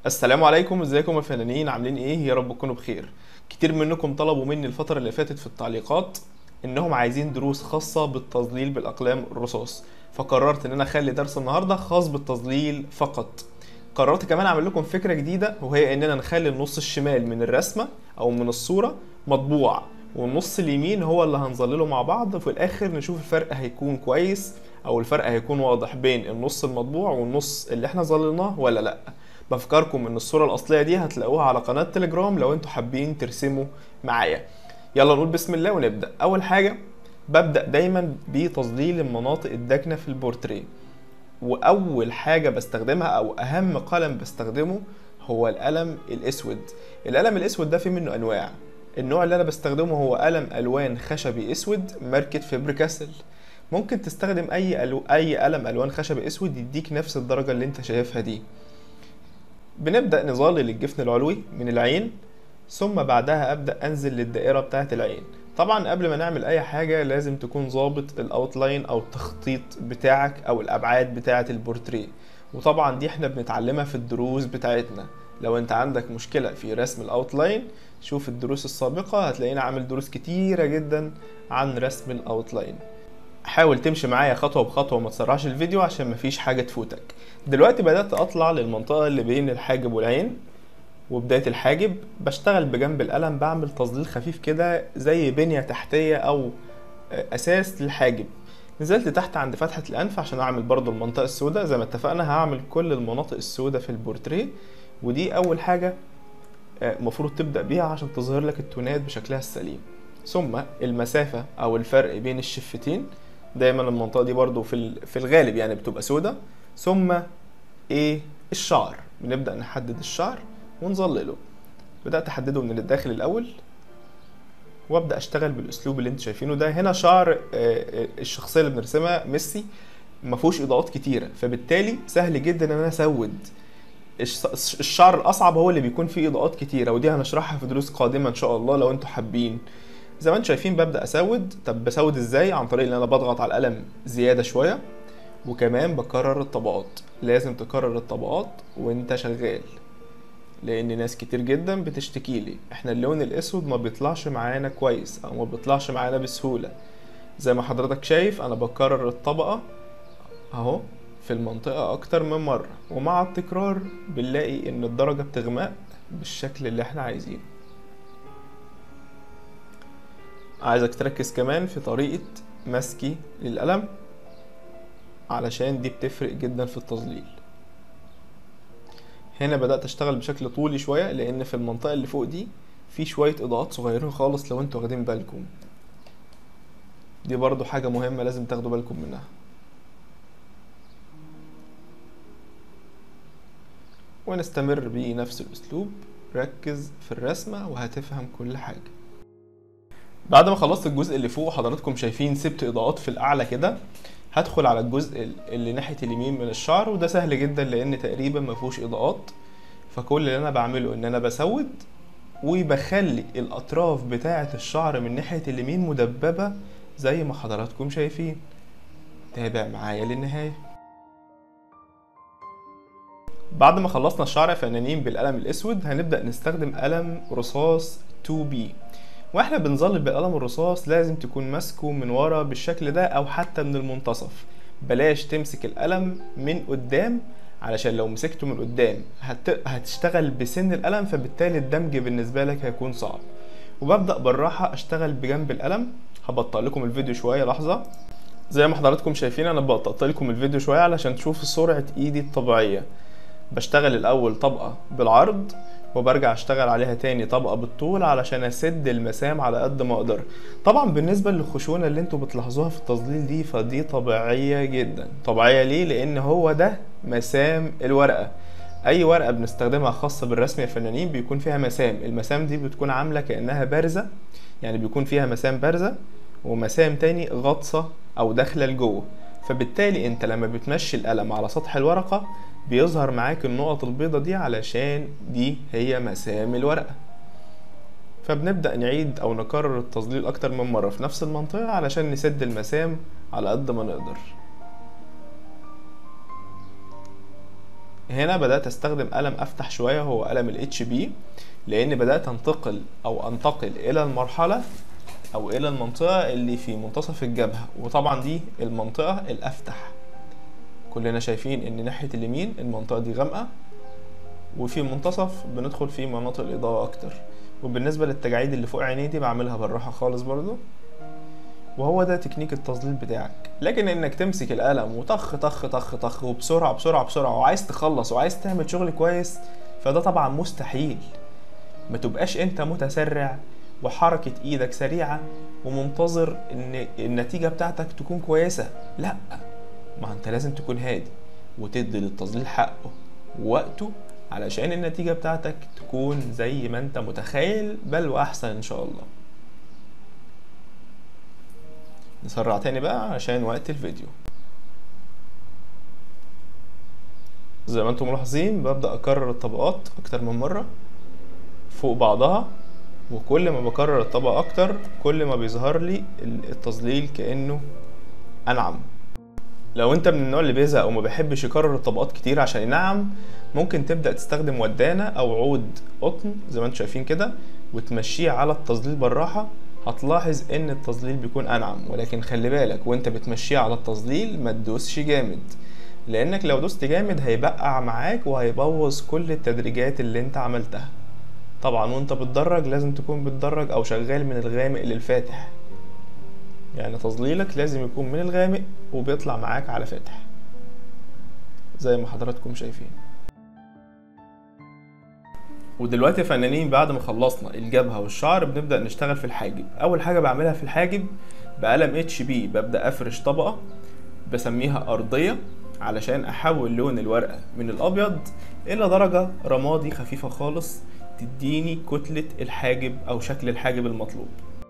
السلام عليكم ازيكم يا فنانين عاملين ايه يا رب تكونوا بخير كتير منكم طلبوا مني الفترة اللي فاتت في التعليقات انهم عايزين دروس خاصة بالتظليل بالاقلام الرصاص فقررت ان انا اخلي درس النهاردة خاص بالتظليل فقط قررت كمان اعمل لكم فكرة جديدة وهي اننا نخلي النص الشمال من الرسمة او من الصورة مطبوع والنص اليمين هو اللي هنظلله مع بعض وفي الاخر نشوف الفرق هيكون كويس او الفرق هيكون واضح بين النص المطبوع والنص اللي احنا ظللناه ولا لا بفكركم ان الصورة الاصلية دي هتلاقوها على قناة تليجرام لو انتوا حابين ترسموا معايا يلا نقول بسم الله ونبدأ اول حاجة ببدأ دايما بتظليل المناطق الداكنة في البورتريه واول حاجة بستخدمها او اهم قلم بستخدمه هو القلم الاسود القلم الاسود ده فيه منه انواع النوع اللي انا بستخدمه هو قلم الوان خشبي اسود ماركة فيبر كاسل ممكن تستخدم اي ألو... اي قلم الوان خشبي اسود يديك نفس الدرجة اللي انت شايفها دي بنبدأ نظلل الجفن العلوي من العين ثم بعدها أبدأ أنزل للدائرة بتاعة العين طبعا قبل ما نعمل أي حاجة لازم تكون ظابط الأوتلاين أو التخطيط بتاعك أو الأبعاد بتاعة البورتريه وطبعا دي احنا بنتعلمها في الدروس بتاعتنا لو انت عندك مشكلة في رسم الأوتلاين شوف الدروس السابقة هتلاقينا عامل دروس كتيرة جدا عن رسم الأوتلاين حاول تمشي معايا خطوة بخطوة وما تسرعش الفيديو عشان مفيش حاجة تفوتك دلوقتي بدأت أطلع للمنطقة اللي بين الحاجب والعين وبداية الحاجب بشتغل بجنب القلم بعمل تظليل خفيف كده زي بنية تحتية أو أساس للحاجب نزلت تحت عند فتحة الأنف عشان أعمل برضو المنطقة السوداء زي ما اتفقنا هعمل كل المناطق السوداء في البورتريه ودي أول حاجة المفروض تبدأ بيها عشان تظهر لك التونات بشكلها السليم ثم المسافة أو الفرق بين الشفتين دايما المنطقة دي برضو في في الغالب يعني بتبقى سودة ثم ايه الشعر بنبدأ نحدد الشعر ونظلله بدأت أحدده من الداخل الأول وابدأ أشتغل بالأسلوب اللي انتوا شايفينه ده هنا شعر الشخصية اللي بنرسمها ميسي ما فيهوش إضاءات كتيرة فبالتالي سهل جدا إن أنا أسود الشعر الأصعب هو اللي بيكون فيه إضاءات كتيرة ودي هنشرحها في دروس قادمة إن شاء الله لو انتوا حابين زي ما انتم شايفين ببدا اسود طب بسود ازاي عن طريق ان انا بضغط على القلم زياده شويه وكمان بكرر الطبقات لازم تكرر الطبقات وانت شغال لان ناس كتير جدا بتشتكي لي احنا اللون الاسود ما بيطلعش معانا كويس او ما بيطلعش معانا بسهوله زي ما حضرتك شايف انا بكرر الطبقه اهو في المنطقه اكتر من مره ومع التكرار بنلاقي ان الدرجه بتغمق بالشكل اللي احنا عايزينه عايزك تركز كمان في طريقة مسكي للقلم علشان دي بتفرق جدا في التظليل هنا بدأت اشتغل بشكل طولي شوية لان في المنطقة اللي فوق دي في شوية اضاءات صغيرين خالص لو انتوا واخدين بالكم دي برضو حاجة مهمة لازم تاخدوا بالكم منها ونستمر بنفس الاسلوب ركز في الرسمة وهتفهم كل حاجة بعد ما خلصت الجزء اللي فوق حضراتكم شايفين سبت اضاءات في الاعلى كده هدخل على الجزء اللي ناحيه اليمين من الشعر وده سهل جدا لان تقريبا ما فيهوش اضاءات فكل اللي انا بعمله ان انا بسود وبخلي الاطراف بتاعه الشعر من ناحيه اليمين مدببه زي ما حضراتكم شايفين تابع معايا للنهايه بعد ما خلصنا الشعر يا فنانين بالقلم الاسود هنبدا نستخدم قلم رصاص 2B واحنا بنظلل بالقلم الرصاص لازم تكون ماسكه من ورا بالشكل ده او حتى من المنتصف بلاش تمسك القلم من قدام علشان لو مسكته من قدام هت... هتشتغل بسن القلم فبالتالي الدمج بالنسبه لك هيكون صعب وببدا بالراحه اشتغل بجنب القلم هبطئ لكم الفيديو شويه لحظه زي ما حضراتكم شايفين انا بطئت لكم الفيديو شويه علشان تشوفوا سرعه ايدي الطبيعيه بشتغل الاول طبقه بالعرض وبرجع اشتغل عليها تاني طبقة بالطول علشان اسد المسام على قد ما اقدر طبعا بالنسبة للخشونة اللي انتوا بتلاحظوها في التظليل دي فدي طبيعية جدا طبيعية ليه لان هو ده مسام الورقة اي ورقة بنستخدمها خاصة بالرسم يا فنانين بيكون فيها مسام المسام دي بتكون عاملة كأنها بارزة يعني بيكون فيها مسام بارزة ومسام تاني غطسة او داخلة لجوه فبالتالي انت لما بتمشي القلم على سطح الورقة بيظهر معاك النقط البيضة دي علشان دي هي مسام الورقة فبنبدأ نعيد أو نكرر التظليل أكتر من مرة في نفس المنطقة علشان نسد المسام على قد ما نقدر هنا بدأت استخدم قلم افتح شوية هو قلم الاتش بي لان بدأت انتقل او انتقل الى المرحلة او الى المنطقة اللي في منتصف الجبهة وطبعا دي المنطقة الافتح كلنا شايفين ان ناحية اليمين المنطقة دي غامقة وفي المنتصف بندخل في مناطق الاضاءة اكتر وبالنسبة للتجاعيد اللي فوق عيني دي بعملها بالراحة خالص برضو وهو ده تكنيك التظليل بتاعك لكن انك تمسك القلم وطخ طخ طخ طخ وبسرعة بسرعة بسرعة وعايز تخلص وعايز تعمل شغل كويس فده طبعا مستحيل ما تبقاش انت متسرع وحركة ايدك سريعة ومنتظر ان النتيجة بتاعتك تكون كويسة لا ما انت لازم تكون هادي وتدي للتظليل حقه ووقته علشان النتيجة بتاعتك تكون زي ما انت متخيل بل واحسن ان شاء الله نسرع تاني بقى عشان وقت الفيديو زي ما انتم ملاحظين ببدأ اكرر الطبقات اكتر من مرة فوق بعضها وكل ما بكرر الطبقة اكتر كل ما بيظهر لي التظليل كأنه انعم لو انت من النوع اللي بيزهق وما بيحبش يكرر الطبقات كتير عشان ينعم ممكن تبدأ تستخدم ودانة او عود قطن زي ما انتم شايفين كده وتمشيه على التظليل بالراحة هتلاحظ ان التظليل بيكون انعم ولكن خلي بالك وانت بتمشيه على التظليل ما تدوسش جامد لانك لو دوست جامد هيبقع معاك وهيبوظ كل التدريجات اللي انت عملتها طبعا وانت بتدرج لازم تكون بتدرج او شغال من الغامق للفاتح يعني تظليلك لازم يكون من الغامق وبيطلع معاك على فاتح زي ما حضراتكم شايفين ودلوقتي يا فنانين بعد ما خلصنا الجبهة والشعر بنبدأ نشتغل في الحاجب أول حاجة بعملها في الحاجب بقلم اتش بي ببدأ أفرش طبقة بسميها أرضية علشان أحول لون الورقة من الأبيض إلى درجة رمادي خفيفة خالص تديني كتلة الحاجب أو شكل الحاجب المطلوب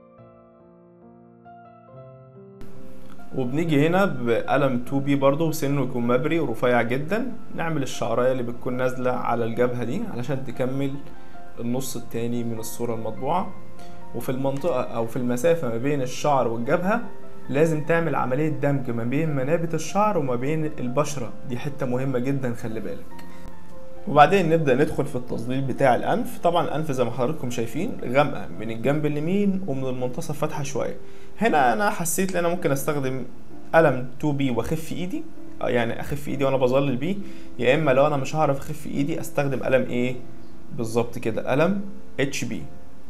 وبنيجي هنا بقلم 2 بي برضه وسنه يكون مبري ورفيع جدا نعمل الشعرايه اللي بتكون نازله على الجبهه دي علشان تكمل النص التاني من الصوره المطبوعه وفي المنطقه او في المسافه ما بين الشعر والجبهه لازم تعمل عمليه دمج ما بين منابت الشعر وما بين البشره دي حته مهمه جدا خلي بالك وبعدين نبدا ندخل في التظليل بتاع الانف طبعا الانف زي ما حضراتكم شايفين غامقه من الجنب اليمين ومن المنتصف فاتحه شويه هنا انا حسيت ان انا ممكن استخدم قلم 2 بي واخف ايدي يعني اخف ايدي وانا بظلل بيه يا اما لو انا مش هعرف اخف ايدي استخدم قلم ايه بالظبط كده قلم اتش بي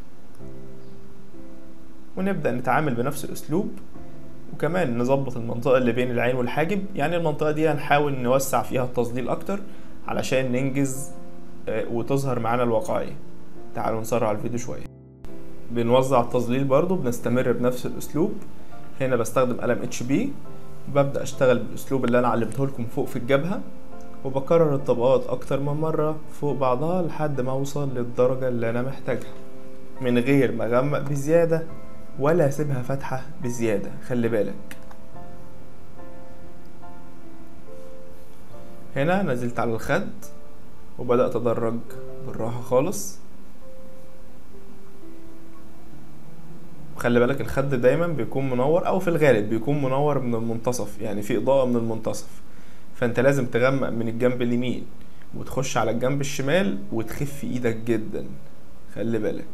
ونبدا نتعامل بنفس الاسلوب وكمان نظبط المنطقه اللي بين العين والحاجب يعني المنطقه دي هنحاول نوسع فيها التظليل اكتر علشان ننجز وتظهر معانا الواقعيه تعالوا نسرع الفيديو شويه بنوزع التظليل برضو بنستمر بنفس الاسلوب هنا بستخدم قلم اتش بي ببدا اشتغل بالاسلوب اللي انا علمته لكم فوق في الجبهه وبكرر الطبقات اكتر من مره فوق بعضها لحد ما اوصل للدرجه اللي انا محتاجها من غير ما اغمق بزياده ولا اسيبها فاتحه بزياده خلي بالك هنا نزلت على الخد وبدات ادرج بالراحه خالص خلي بالك الخد دايما بيكون منور او في الغالب بيكون منور من المنتصف يعني في اضاءة من المنتصف فانت لازم تغمق من الجنب اليمين وتخش على الجنب الشمال وتخف ايدك جدا خلي بالك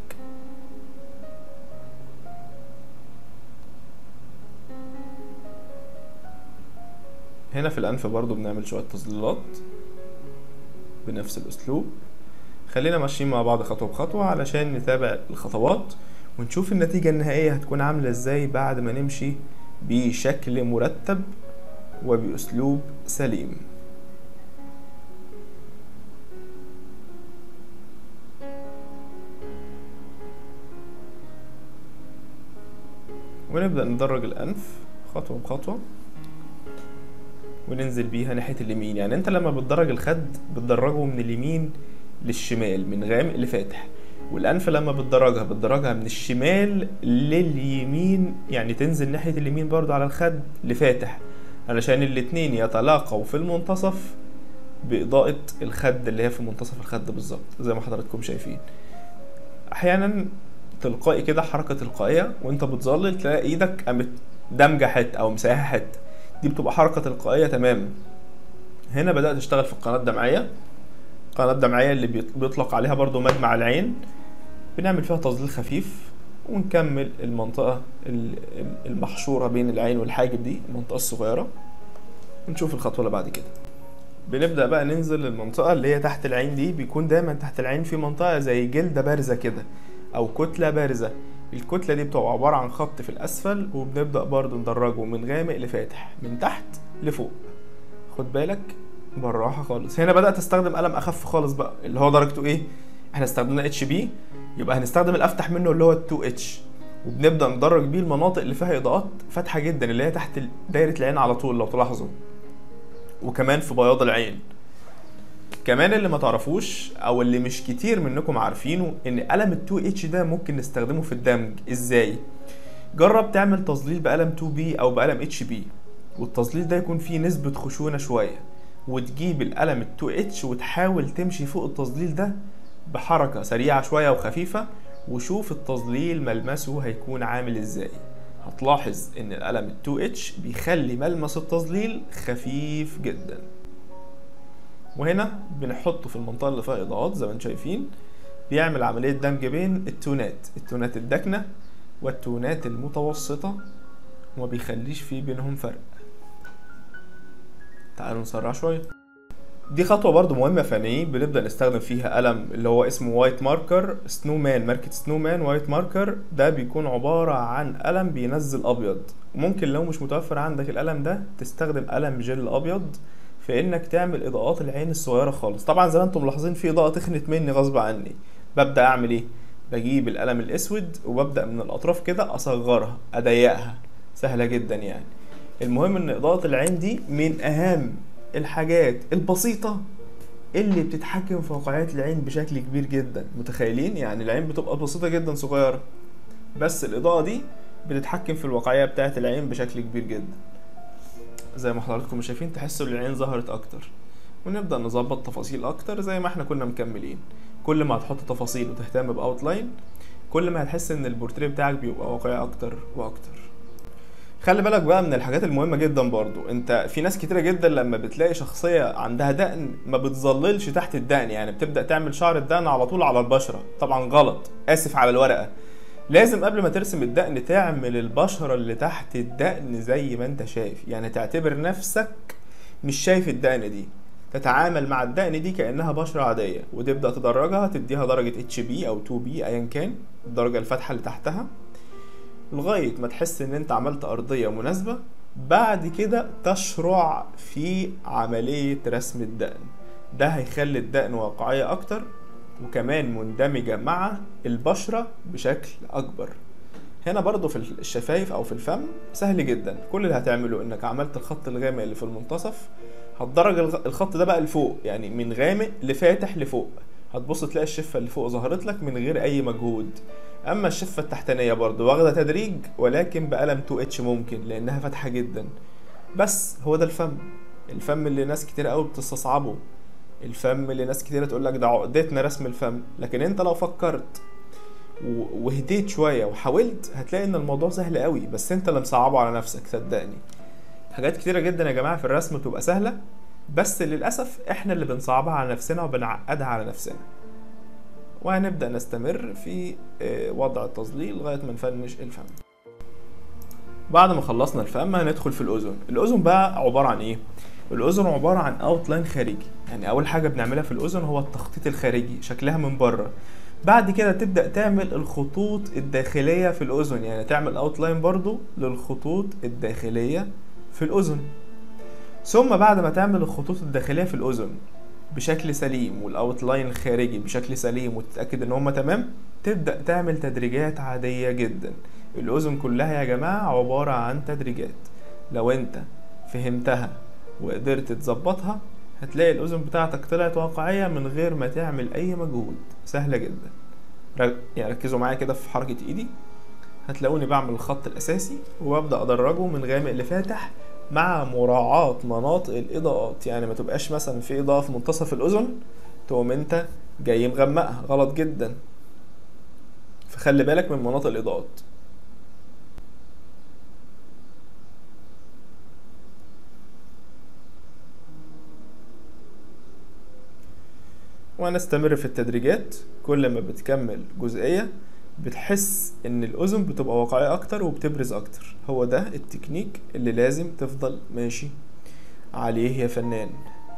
هنا في الانف برضو بنعمل شوية تظليلات بنفس الاسلوب خلينا ماشيين مع بعض خطوة بخطوة علشان نتابع الخطوات ونشوف النتيجة النهائية هتكون عاملة ازاي بعد ما نمشي بشكل مرتب وبأسلوب سليم ونبدأ ندرج الأنف خطوة بخطوة وننزل بيها ناحية اليمين يعني انت لما بتدرج الخد بتدرجه من اليمين للشمال من غامق لفاتح والانف لما بتدرجها بتدرجها من الشمال لليمين يعني تنزل ناحيه اليمين برضو على الخد لفاتح علشان الاتنين يتلاقوا في المنتصف باضاءه الخد اللي هي في منتصف الخد بالظبط زي ما حضراتكم شايفين احيانا تلقائي كده حركه تلقائيه وانت بتظلل تلاقي ايدك قامت دامجه حته او مساحه حته دي بتبقى حركه تلقائيه تماما هنا بدات اشتغل في القناه الدمعيه القناه الدمعيه اللي بيط- بيطلق عليها برضو مجمع العين بنعمل فيها تظليل خفيف ونكمل المنطقه ال- ال- المحشوره بين العين والحاجب دي المنطقه الصغيره ونشوف الخطوه اللي بعد كده بنبدا بقى ننزل للمنطقه اللي هي تحت العين دي بيكون دايما تحت العين في منطقه زي جلده بارزه كده او كتله بارزه الكتله دي بتبقى عباره عن خط في الاسفل وبنبدا برضو ندرجه من غامق لفاتح من تحت لفوق خد بالك بالراحه خالص هنا بدات استخدم قلم اخف خالص بقى اللي هو درجته ايه احنا استخدمنا اتش بي يبقى هنستخدم الافتح منه اللي هو ال 2 اتش وبنبدا ندرج بيه المناطق اللي فيها اضاءات فاتحه جدا اللي هي تحت ال- دايره العين على طول لو تلاحظوا وكمان في بياض العين كمان اللي ما تعرفوش او اللي مش كتير منكم عارفينه ان قلم ال 2 اتش ده ممكن نستخدمه في الدمج ازاي جرب تعمل تظليل بقلم 2 بي او بقلم اتش بي والتظليل ده يكون فيه نسبة خشونة شوية وتجيب القلم ال 2 اتش وتحاول تمشي فوق التظليل ده بحركة سريعة شوية وخفيفة وشوف التظليل ملمسه هيكون عامل ازاي هتلاحظ ان القلم ال 2 اتش بيخلي ملمس التظليل خفيف جدا وهنا بنحطه في المنطقة اللي فيها إضاءات زي ما انتم شايفين بيعمل عملية دمج بين التونات التونات الداكنة والتونات المتوسطة وما بيخليش فيه بينهم فرق تعالوا نسرع شوية دي خطوة برضو مهمة فنية بنبدأ نستخدم فيها قلم اللي هو اسمه وايت ماركر سنو مان ماركة سنو مان وايت ماركر ده بيكون عبارة عن قلم بينزل أبيض ممكن لو مش متوفر عندك القلم ده تستخدم قلم جل أبيض في إنك تعمل إضاءات العين الصغيرة خالص طبعا زي ما انتم ملاحظين في إضاءة تخنت مني غصب عني ببدأ أعمل إيه بجيب القلم الأسود وببدأ من الأطراف كده أصغرها أضيقها سهلة جدا يعني المهم ان اضاءة العين دي من اهم الحاجات البسيطة اللي بتتحكم في واقعية العين بشكل كبير جدا متخيلين يعني العين بتبقى بسيطة جدا صغيرة بس الاضاءة دي بتتحكم في الواقعية بتاعة العين بشكل كبير جدا زي ما حضراتكم شايفين تحسوا ان العين ظهرت اكتر ونبدأ نظبط تفاصيل اكتر زي ما احنا كنا مكملين كل ما هتحط تفاصيل وتهتم باوتلاين كل ما هتحس ان البورتريه بتاعك بيبقى واقعي اكتر واكتر خلي بالك بقى من الحاجات المهمة جدا برضو انت في ناس كتيرة جدا لما بتلاقي شخصية عندها دقن ما بتظللش تحت الدقن يعني بتبدأ تعمل شعر الدقن على طول على البشرة طبعا غلط اسف على الورقة لازم قبل ما ترسم الدقن تعمل البشرة اللي تحت الدقن زي ما انت شايف يعني تعتبر نفسك مش شايف الدقن دي تتعامل مع الدقن دي كأنها بشرة عادية وتبدأ تدرجها تديها درجة اتش بي او 2 بي ايا كان الدرجة الفاتحة اللي تحتها لغاية ما تحس ان انت عملت ارضية مناسبة بعد كده تشرع في عملية رسم الدقن ده هيخلي الدقن واقعية اكتر وكمان مندمجة مع البشرة بشكل اكبر هنا برضو في الشفايف او في الفم سهل جدا كل اللي هتعمله انك عملت الخط الغامق اللي في المنتصف هتدرج الغ- الخط ده بقى لفوق يعني من غامق لفاتح لفوق هتبص تلاقي الشفة اللي فوق ظهرت لك من غير اي مجهود اما الشفه التحتانيه برضو واخده تدريج ولكن بقلم 2 اتش ممكن لانها فاتحه جدا بس هو ده الفم الفم اللي ناس كتير قوي بتستصعبه الفم اللي ناس كتير تقول لك ده عقدتنا رسم الفم لكن انت لو فكرت و- وهديت شويه وحاولت هتلاقي ان الموضوع سهل قوي بس انت اللي مصعبه على نفسك صدقني حاجات كتيره جدا يا جماعه في الرسم بتبقى سهله بس للاسف احنا اللي بنصعبها على نفسنا وبنعقدها على نفسنا وهنبدأ نستمر في آه، وضع التظليل لغاية ما نفنش الفم بعد ما خلصنا الفم هندخل في الأذن الأذن بقى عبارة عن إيه؟ الأذن عبارة عن أوتلاين خارجي يعني أول حاجة بنعملها في الأذن هو التخطيط الخارجي شكلها من بره بعد كده تبدأ تعمل الخطوط الداخلية في الأذن يعني تعمل أوتلاين برضو للخطوط الداخلية في الأذن ثم بعد ما تعمل الخطوط الداخلية في الأذن بشكل سليم والاوتلاين الخارجي بشكل سليم وتتاكد ان هما تمام تبدا تعمل تدريجات عاديه جدا الاذن كلها يا جماعه عباره عن تدريجات لو انت فهمتها وقدرت تظبطها هتلاقي الاذن بتاعتك طلعت واقعيه من غير ما تعمل اي مجهود سهله جدا رك- يعني ركزوا معايا كده في حركه ايدي هتلاقوني بعمل الخط الاساسي وببدا ادرجه من غامق لفاتح مع مراعاة مناطق الإضاءات يعني ما تبقاش مثلا في إضاءة في منتصف الأذن تقوم أنت جاي مغمقها غلط جدا فخلي بالك من مناطق الإضاءات ونستمر في التدريجات كل ما بتكمل جزئية بتحس ان الاذن بتبقى واقعية اكتر وبتبرز اكتر هو ده التكنيك اللي لازم تفضل ماشي عليه يا فنان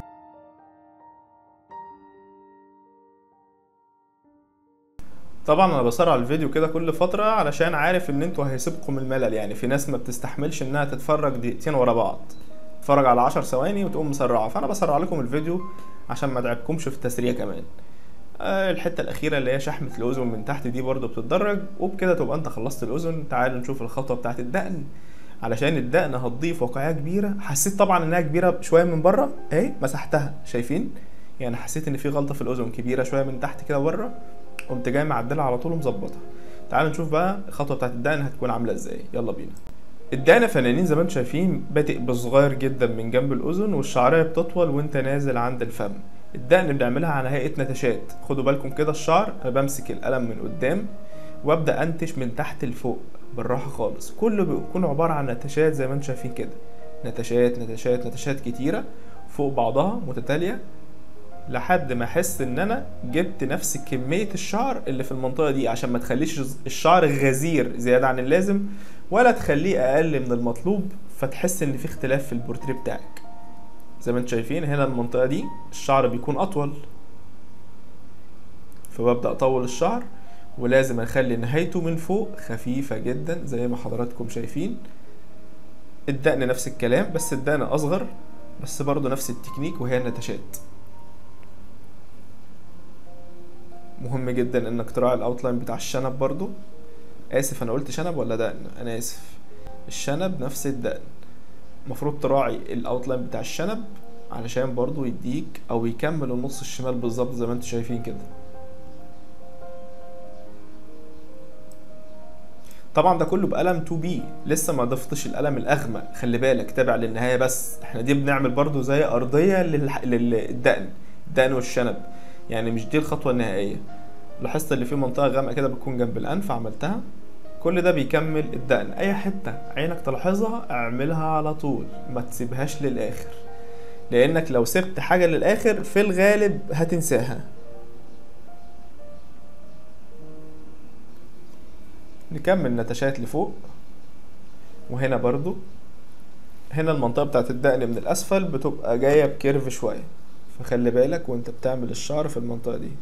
طبعا انا بسرع الفيديو كده كل فترة علشان عارف ان انتوا هيسيبكم الملل يعني في ناس ما بتستحملش انها تتفرج دقيقتين ورا بعض تتفرج على عشر ثواني وتقوم مسرعة فانا بسرع لكم الفيديو عشان ما ادعبكمش في التسريع كمان آه الحتة الأخيرة اللي هي شحمة الأذن من تحت دي برضو بتتدرج وبكده تبقى أنت خلصت الأذن تعالوا نشوف الخطوة بتاعت الدقن علشان الدقن هتضيف واقعية كبيرة حسيت طبعا إنها كبيرة شوية من بره أهي مسحتها شايفين يعني حسيت إن في غلطة في الأذن كبيرة شوية من تحت كده بره قمت جاي معدلها على طول ومظبطها تعالوا نشوف بقى الخطوة بتاعت الدقن هتكون عاملة إزاي يلا بينا الدقن فنانين زي ما انتم شايفين بادئ بصغير جدا من جنب الأذن والشعرية بتطول وانت نازل عند الفم الدقن بنعملها على هيئة نتشات خدوا بالكم كده الشعر انا بمسك القلم من قدام وابدا انتش من تحت لفوق بالراحة خالص كله بيكون عبارة عن نتشات زي ما انتم شايفين كده نتشات نتشات نتشات كتيرة فوق بعضها متتالية لحد ما احس ان انا جبت نفس كمية الشعر اللي في المنطقة دي عشان ما تخليش الشعر غزير زيادة عن اللازم ولا تخليه اقل من المطلوب فتحس ان في اختلاف في البورتريه بتاعك زي ما انتم شايفين هنا المنطقة دي الشعر بيكون اطول فببدأ اطول الشعر ولازم اخلي نهايته من فوق خفيفة جدا زي ما حضراتكم شايفين الدقن نفس الكلام بس الدقن اصغر بس برضو نفس التكنيك وهي النتشات مهم جدا انك تراعي الاوتلاين بتاع الشنب برضو اسف انا قلت شنب ولا دقن انا اسف الشنب نفس الدقن المفروض تراعي الاوتلاين بتاع الشنب علشان برضو يديك او يكمل النص الشمال بالظبط زي ما انتم شايفين كده طبعا ده كله بقلم 2 بي لسه ما ضفتش القلم الاغمق خلي بالك تابع للنهايه بس احنا دي بنعمل برضو زي ارضيه للح... للدقن الدقن والشنب يعني مش دي الخطوه النهائيه لاحظت اللي فيه منطقه غامقه كده بتكون جنب الانف عملتها كل ده بيكمل الدقن اي حته عينك تلاحظها اعملها على طول ما تسيبهاش للاخر لانك لو سبت حاجه للاخر في الغالب هتنساها نكمل نتشات لفوق وهنا برضو هنا المنطقة بتاعت الدقن من الأسفل بتبقى جاية بكيرف شوية فخلي بالك وانت بتعمل الشعر في المنطقة دي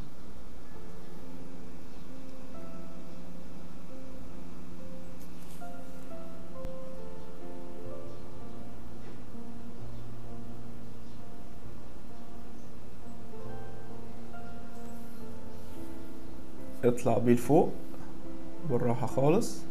اطلع بيه لفوق بالراحة خالص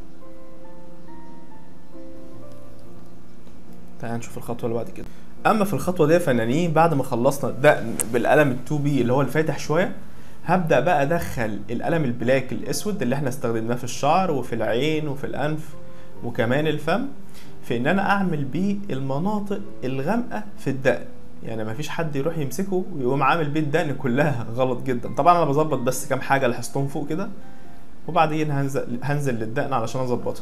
تعال نشوف الخطوة اللي بعد كده اما في الخطوة دي يا فنانين بعد ما خلصنا الدقن بالقلم ال2 بي اللي هو الفاتح شوية هبدأ بقى ادخل القلم البلاك الاسود اللي احنا استخدمناه في الشعر وفي العين وفي الانف وكمان الفم في ان انا اعمل بيه المناطق الغامقة في الدقن يعني مفيش حد يروح يمسكه ويقوم عامل بيه الدقن كلها غلط جدا طبعا انا بظبط بس كام حاجه لاحظتهم فوق كده وبعدين هنزل هنزل للدقن علشان اظبطها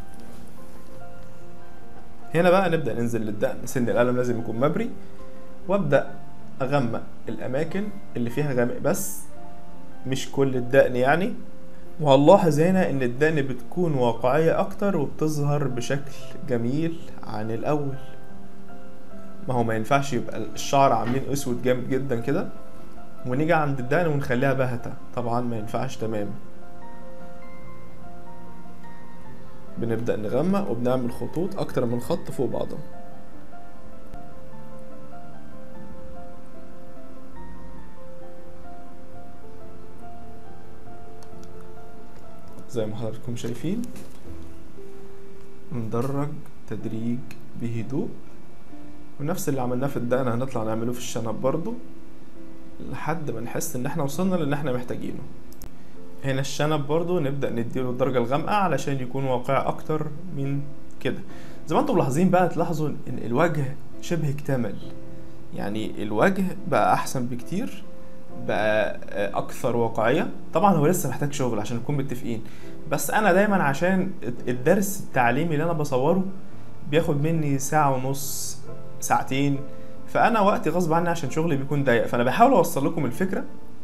هنا بقى نبدا ننزل للدقن سن القلم لازم يكون مبري وابدا اغمق الاماكن اللي فيها غامق بس مش كل الدقن يعني وهنلاحظ هنا ان الدقن بتكون واقعيه اكتر وبتظهر بشكل جميل عن الاول ما هو ما ينفعش يبقى الشعر عاملين اسود جامد جدا كده ونيجي عند الدقن ونخليها باهتة طبعا ما ينفعش تماما بنبدأ نغمق وبنعمل خطوط أكتر من خط فوق بعضها زي ما حضراتكم شايفين ندرج تدريج بهدوء ونفس اللي عملناه في الدقن هنطلع نعمله في الشنب برضو لحد ما نحس ان احنا وصلنا للي احنا محتاجينه هنا الشنب برضو نبدأ نديله الدرجة الغامقة علشان يكون واقعي اكتر من كده زي ما انتم ملاحظين بقى تلاحظوا ان الوجه شبه اكتمل يعني الوجه بقى احسن بكتير بقى اكثر واقعيه طبعا هو لسه محتاج شغل عشان نكون متفقين بس انا دايما عشان الدرس التعليمي اللي انا بصوره بياخد مني ساعه ونص ساعتين فانا وقتي غصب عني عشان شغلي بيكون ضيق فانا بحاول اوصل لكم الفكره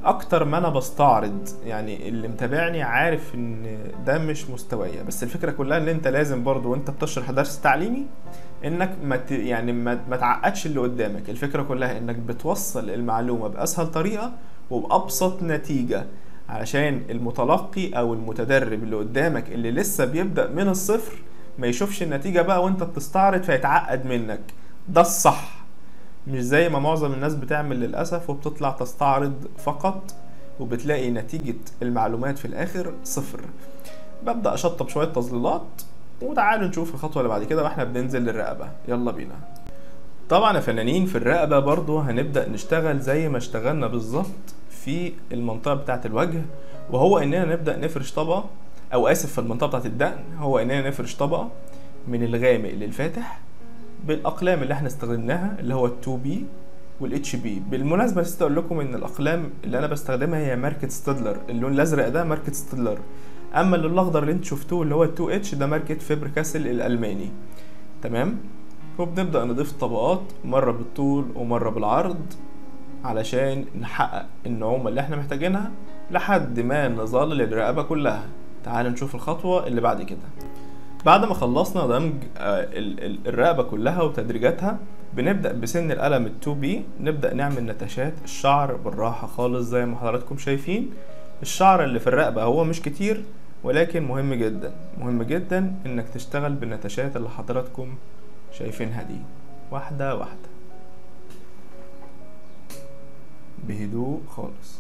اكتر ما انا بستعرض يعني اللي متابعني عارف ان ده مش مستوايا بس الفكره كلها ان انت لازم برضو وانت بتشرح درس تعليمي انك ما ت... يعني ما, ما تعقدش اللي قدامك الفكره كلها انك بتوصل المعلومه باسهل طريقه وبابسط نتيجه علشان المتلقي او المتدرب اللي قدامك اللي لسه بيبدا من الصفر ما يشوفش النتيجه بقى وانت بتستعرض فيتعقد منك ده الصح مش زي ما معظم الناس بتعمل للاسف وبتطلع تستعرض فقط وبتلاقي نتيجه المعلومات في الاخر صفر ببدا اشطب شويه تظليلات وتعالوا نشوف الخطوه اللي بعد كده واحنا بننزل للرقبه يلا بينا طبعا يا فنانين في الرقبه برضو هنبدا نشتغل زي ما اشتغلنا بالظبط في المنطقه بتاعه الوجه وهو اننا نبدا نفرش طبقه او اسف في المنطقه بتاعه الدقن هو اننا نفرش طبقه من الغامق للفاتح بالاقلام اللي احنا استخدمناها اللي هو ال2 بي والاتش بي بالمناسبه نسيت اقول لكم ان الاقلام اللي انا بستخدمها هي ماركه ستيدلر اللون الازرق ده ماركه ستيدلر اما اللون الاخضر اللي انتوا شفتوه اللي هو ال 2 اتش ده ماركه فيبر كاسل الالماني تمام وبنبدا نضيف طبقات مره بالطول ومره بالعرض علشان نحقق النعومه اللي احنا محتاجينها لحد ما نظلل الرقبه كلها تعالوا نشوف الخطوه اللي بعد كده بعد ما خلصنا دمج الرقبه كلها وتدريجاتها بنبدا بسن القلم ال2 بي نبدا نعمل نتشات الشعر بالراحه خالص زي ما حضراتكم شايفين الشعر اللي في الرقبه هو مش كتير ولكن مهم جدا مهم جدا انك تشتغل بالنتشات اللي حضراتكم شايفينها دي واحده واحده بهدوء خالص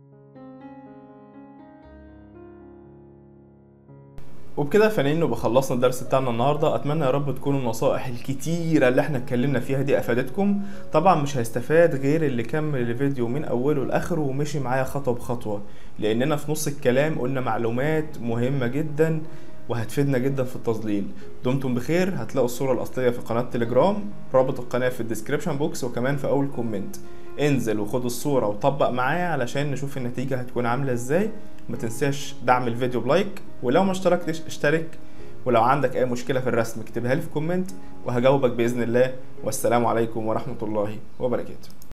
وبكده يا فنانين نبقى خلصنا الدرس بتاعنا النهارده اتمنى يا رب تكون النصائح الكتيره اللي احنا اتكلمنا فيها دي افادتكم طبعا مش هيستفاد غير اللي كمل الفيديو من اوله لاخره ومشي معايا خطوه بخطوه لاننا في نص الكلام قلنا معلومات مهمه جدا وهتفيدنا جدا في التظليل دمتم بخير هتلاقوا الصوره الاصليه في قناه تليجرام رابط القناه في الديسكريبشن بوكس وكمان في اول كومنت انزل وخد الصوره وطبق معايا علشان نشوف النتيجه هتكون عامله ازاي ما تنساش دعم الفيديو بلايك ولو ما اشتركتش اشترك ولو عندك اي مشكله في الرسم اكتبها لي في كومنت وهجاوبك باذن الله والسلام عليكم ورحمه الله وبركاته